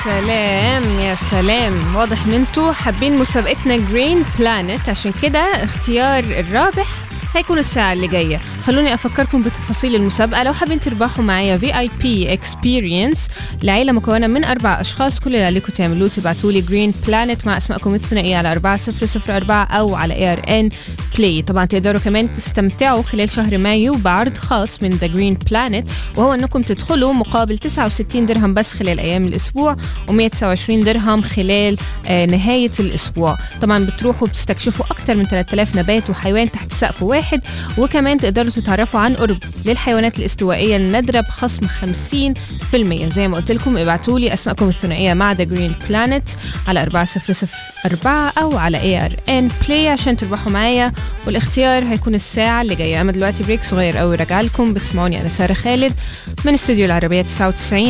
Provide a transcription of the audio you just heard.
سلام يا سلام واضح ان انتوا حابين مسابقتنا جرين بلانت عشان كده اختيار الرابح هيكون الساعة اللي جاية خلوني أفكركم بتفاصيل المسابقة لو حابين تربحوا معايا في اي بي اكسبيرينس لعيلة مكونة من أربع أشخاص كل اللي عليكم تعملوه تبعتوا لي جرين بلانت مع أسمائكم الثنائية على 4004 أو على اي ار ان بلاي طبعا تقدروا كمان تستمتعوا خلال شهر مايو بعرض خاص من ذا جرين بلانت وهو انكم تدخلوا مقابل 69 درهم بس خلال ايام الاسبوع و129 درهم خلال آه نهايه الاسبوع طبعا بتروحوا بتستكشفوا اكثر من 3000 نبات وحيوان تحت سقف واحد وكمان تقدروا تتعرفوا عن قرب للحيوانات الاستوائيه النادره بخصم 50% زي ما قلت لكم ابعتوا لي اسمائكم الثنائيه مع ذا جرين بلانت على 4004 او على اي ار ان بلاي عشان تربحوا معايا والاختيار هيكون الساعة اللي جاية أما دلوقتي بريك صغير أوي راجع لكم بتسمعوني أنا سارة خالد من استوديو العربية 99